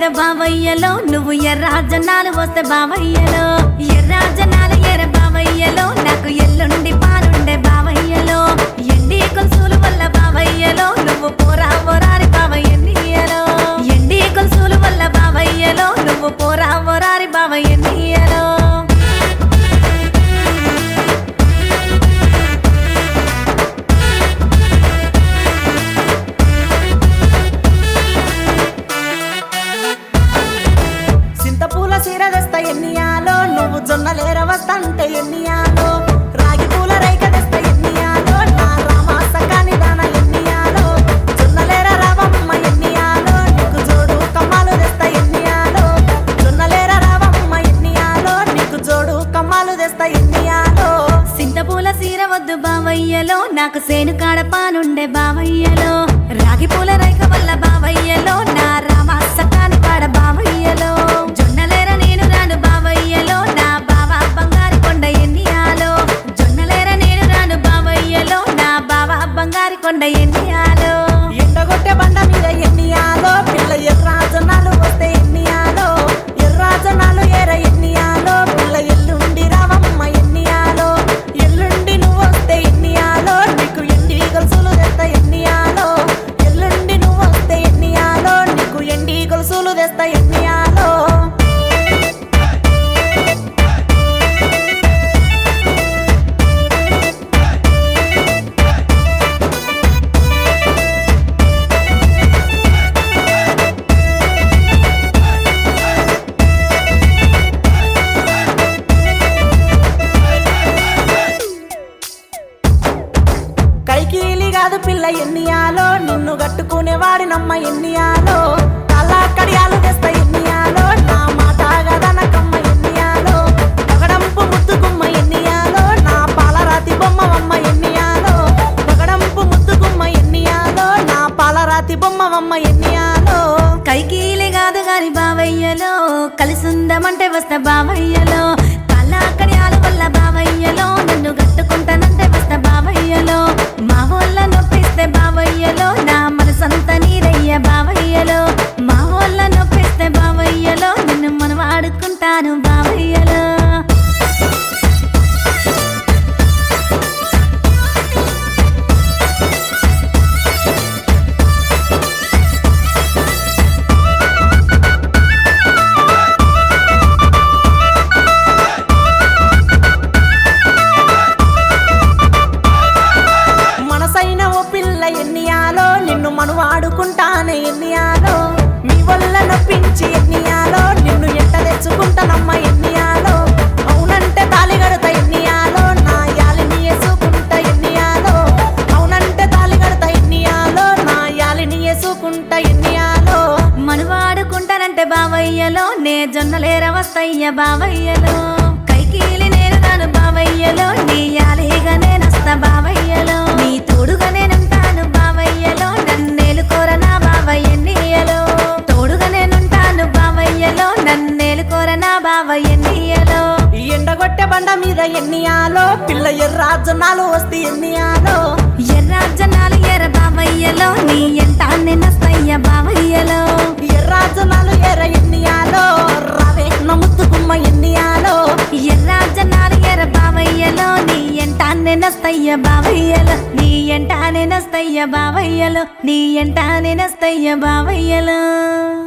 మీద బావయ్యలో నువ్వు ఎర్ర జనాలు వస్తే బావయ్యలో ఎర్ర జనాలు ఎర్ర బావయ్యలో నాకు ఎల్లుండి పాలుండే బావయ్యలో ఎండి కొలుసులు వల్ల బావయ్యలో నువ్వు పోరా పోరారి బావయ్యలో ఎండి కొలుసులు వల్ల బావయ్యలో నువ్వు పోరా పోరారి బావయ్యలో సింతపూల సీర తెస్తా ఎన్నియాలో నువ్వు జొన్నలేర వస్తంటే ఎన్నియాలో రాగి పూల రైక తెస్తా ఎన్నియాలో నా రామాస కాని దాన ఎన్నియాలో జొన్నలేర రావమ్మ ఎన్నియాలో నీకు జోడు కమ్మాలు తెస్తా ఎన్నియాలో జొన్నలేర రావమ్మ ఎన్నియాలో నీకు జోడు కమ్మాలు తెస్తా ఎన్నియాలో సింతపూల సీర వద్దు బావయ్యలో నాకు సేను కాడ పానుండే బావయ్యలో రాగి పూల రైక వల్ల బావయ్యలో నా రామ సకాని కాడ బావయ్యలో జొన్నలేర నేను రాను బావయ్యలో నా బావ బంగారు కొండ ఎన్నియాలో జొన్నలేర నేను రాను బావయ్యలో నా బావ బంగారు కొండ ఎన్నియాలో ఎండగొట్టే బండ మీద ఎన్నియాలో పిల్ల ఎర్ర జొన్నాలు వస్తే ఎన్నియాలో ఎర్ర జొన్నాలు ఎర ఎన్నియాలో పిల్ల ఎల్లుండి రావమ్మ ఎన్నియాలో ఎల్లుండి నువ్వు వస్తే ఎన్నియాలో నీకు ఎండి గొలుసులు తెస్తా ఎన్నియాలో ఎల్లుండి నువ్వు వస్తే ఎన్నియాలో నీకు ఎండి గొలుసులు తెస్తా ఎన్నియాలో కైకీలి కాదు పిల్ల ఎన్నియాలో నిన్ను కట్టుకునే వాడినమ్మ ఎన్నియాలో కళ్ళ కడియాలు తెస్తా ఎన్నియాలో నా మాట గదనకమ్మ ఎన్నియాలో పగడంపు ముద్దుకుమ్మ ఎన్నియాలో నా పాలరాతి బొమ్మవమ్మ ఎన్నియాలో పగడంపు ముద్దుకుమ్మ ఎన్నియాలో నా పాలరాతి బొమ్మవమ్మ ఎన్నియాలో కైకీలే కాదు గాని బావయ్యలో కలిసుందమంటే వస్తా బావయ్యలో కళ్ళాకడియాల వల్ల బావయ్యలో నన్ను కట్టుకుంటానంటే వస్తా బావయ్యలో మా వాళ్ళ నొప్పిస్తే బావయ్యలో నా మనసంత నీరయ్య బావయ్యలో మా వాళ్ళ నొప్పిస్తే బావయ్యలో నిన్ను మనం ఆడుకుంటాను బావయ్యలో మనసైన ఓ పిల్ల ఎన్నియాలో నిన్ను మను ఆడుకుంటానే ఎన్నియాలో మీ వల్ల నొప్పించి ఎన్నియాలో నిన్ను ఎంట తెచ్చుకుంటానమ్మ ఎన్నియాలో అవునంటే తాలి గడత ఎన్నియాలో నా యాలిని వేసుకుంటా ఎన్నియాలో అవునంటే తాలి గడత ఎన్నియాలో నా యాలిని వేసుకుంటా ఎన్నియాలో మనువాడుకుంటానంటే బావయ్యలో నే జొన్నలేర వస్తయ్య బావయ్యలో కైకీలి నేను రాను బావయ్యలో నీ యాలిగా నేనొస్తా బావయ్యలో నీ తోడుగా నేనుంటాను బావయ్యలో నన్నేలుకోర నా బావయ్యన్నీయలో తోడుగా నేనుంటాను బావయ్యలో నన్నేలుకోర నా బావయ్యన్నీయలో ఈ ఎండగొట్టె బండ మీద ఎన్నియాలో పిల్ల ఎర్ర జొన్నాలు వస్తే ఎన్నియాలో ఎర్ర జనాలు ఎర్ర బావయ్యలో నీ ఎంట నేనొస్తయ్య బావయ్యలో ఎర్ర జొన్నాలు ఎర్ర ఎన్నియాలో రవే నమ్ముతుకుమ్మ ఎన్నియాలో ఎర్ర జనాలు ఎర్ర బావయ్యలో నీ ఎంట నేనొస్తయ్య బావయ్యలో నీ ఎంట నేనొస్తయ్య బావయ్యలో నీ ఎంట నేనొస్తయ్య బావయ్యలో